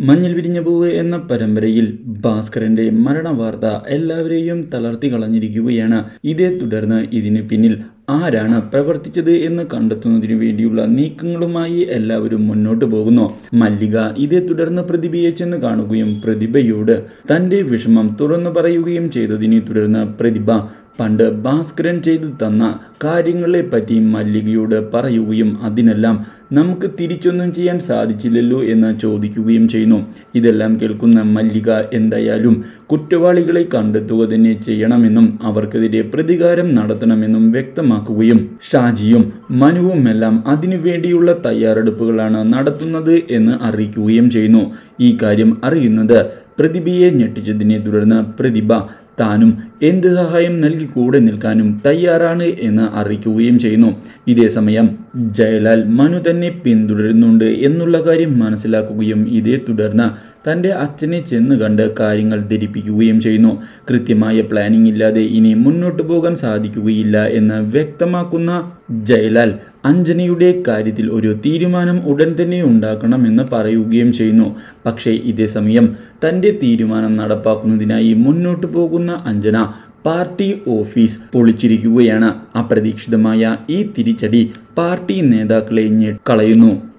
മഞ്ഞിൽ വിരിഞ്ഞ പൂവ് എന്ന പരമ്പരയിൽ ഭാസ്കരന്റെ മരണവാർത്ത എല്ലാവരെയും തളർത്തി കളഞ്ഞിരിക്കുകയാണ് ഇതേ തുടർന്ന് ഇതിന് പിന്നിൽ ആരാണ് പ്രവർത്തിച്ചത് എന്ന് കണ്ടെത്തുന്നതിനു വേണ്ടിയുള്ള നീക്കങ്ങളുമായി എല്ലാവരും മുന്നോട്ട് പോകുന്നു മല്ലിക ഇതേ തുടർന്ന് പ്രതിഭയെ ചെന്ന് കാണുകയും പ്രതിഭയോട് തന്റെ വിഷമം തുറന്നു പറയുകയും ചെയ്തതിനെ തുടർന്ന് പ്രതിഭ പണ്ട് ഭാസ്കരൻ ചെയ്തു തന്ന കാര്യങ്ങളെ പറ്റി മല്ലികയോട് പറയുകയും അതിനെല്ലാം നമുക്ക് തിരിച്ചൊന്നും ചെയ്യാൻ സാധിച്ചില്ലല്ലോ എന്ന് ചോദിക്കുകയും ചെയ്യുന്നു ഇതെല്ലാം കേൾക്കുന്ന മല്ലിക എന്തായാലും കുറ്റവാളികളെ കണ്ടെത്തുക തന്നെ ചെയ്യണമെന്നും അവർക്കെതിരെ പ്രതികാരം നടത്തണമെന്നും വ്യക്തമാക്കുകയും ഷാജിയും മനുവുമെല്ലാം അതിനുവേണ്ടിയുള്ള തയ്യാറെടുപ്പുകളാണ് നടത്തുന്നത് എന്ന് അറിയിക്കുകയും ചെയ്യുന്നു ഈ കാര്യം അറിയുന്നത് പ്രതിഭയെ ഞെട്ടിച്ചതിനെ തുടർന്ന് പ്രതിഭ താനും എന്ത് സഹായം നൽകി കൂടെ നിൽക്കാനും തയ്യാറാണ് എന്ന് അറിയിക്കുകയും ചെയ്യുന്നു ഇതേ സമയം ജയലാൽ മനു തന്നെ പിന്തുടരുന്നുണ്ട് എന്നുള്ള കാര്യം മനസ്സിലാക്കുകയും ഇതേ തുടർന്ന് തൻ്റെ അച്ഛനെ ചെന്ന് കണ്ട് കാര്യങ്ങൾ ധരിപ്പിക്കുകയും ചെയ്യുന്നു കൃത്യമായ പ്ലാനിംഗ് ഇല്ലാതെ ഇനി മുന്നോട്ട് പോകാൻ സാധിക്കുകയില്ല എന്ന് വ്യക്തമാക്കുന്ന ജയലാൽ അഞ്ജനയുടെ കാര്യത്തിൽ ഒരു തീരുമാനം ഉടൻ തന്നെ ഉണ്ടാക്കണമെന്ന് പറയുകയും ചെയ്യുന്നു പക്ഷേ ഇതേ സമയം തൻ്റെ തീരുമാനം നടപ്പാക്കുന്നതിനായി മുന്നോട്ട് പോകുന്ന അഞ്ജന പാർട്ടി ഓഫീസ് പൊളിച്ചിരിക്കുകയാണ് അപ്രതീക്ഷിതമായ ഈ തിരിച്ചടി പാർട്ടി നേതാക്കളെ ഞെക്കളയുന്നു